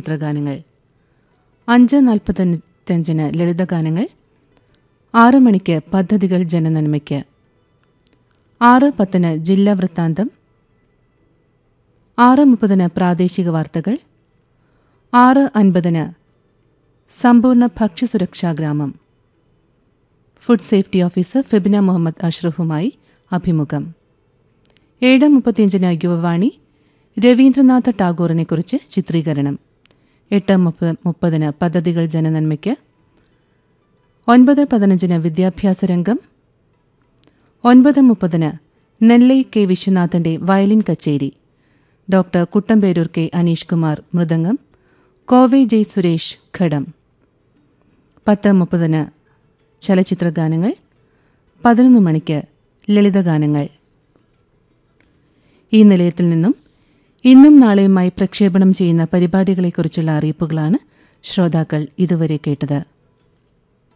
ചലച്ചിത്രഗാനങ്ങൾ അഞ്ച് നാൽപ്പത്തഞ്ചിന് ലളിതഗാനങ്ങൾ ആറ് മണിക്ക് പദ്ധതികൾ ജനനന്മയ്ക്ക് ആറ് പത്തിന് ജില്ലാ വൃത്താന്തം ആറ് മുപ്പതിന് പ്രാദേശിക വാർത്തകൾ ആറ് അൻപതിന് സമ്പൂർണ്ണ ഭക്ഷ്യസുരക്ഷാ ഗ്രാമം food safety officer Febina Muhammad അഷ്റഫുമായി അഭിമുഖം ഏഴ് മുപ്പത്തിയഞ്ചിന് യുവവാണി രവീന്ദ്രനാഥ ടാഗോറിനെക്കുറിച്ച് ചിത്രീകരണം എട്ട് മുപ്പ മുപ്പതിന് പദ്ധതികൾ ജനനന്മയ്ക്ക് ഒൻപത് പതിനഞ്ചിന് വിദ്യാഭ്യാസ രംഗം ഒൻപത് മുപ്പതിന് നെല്ലൈ കെ വിശ്വനാഥന്റെ വയലിൻ കച്ചേരി ഡോക്ടർ കുട്ടമ്പേരൂർ കെ അനീഷ് കുമാർ മൃദംഗം കോവെ ജയ് സുരേഷ് ഘടം പത്ത് മുപ്പതിന് ചലച്ചിത്രഗാനങ്ങൾ പതിനൊന്ന് മണിക്ക് ലളിതഗാനങ്ങൾ ഈ നിലയത്തിൽ നിന്നും ഇന്നും നാളെയുമായി പ്രക്ഷേപണം ചെയ്യുന്ന പരിപാടികളെക്കുറിച്ചുള്ള അറിയിപ്പുകളാണ് ശ്രോതാക്കൾ ഇതുവരെ കേട്ടത്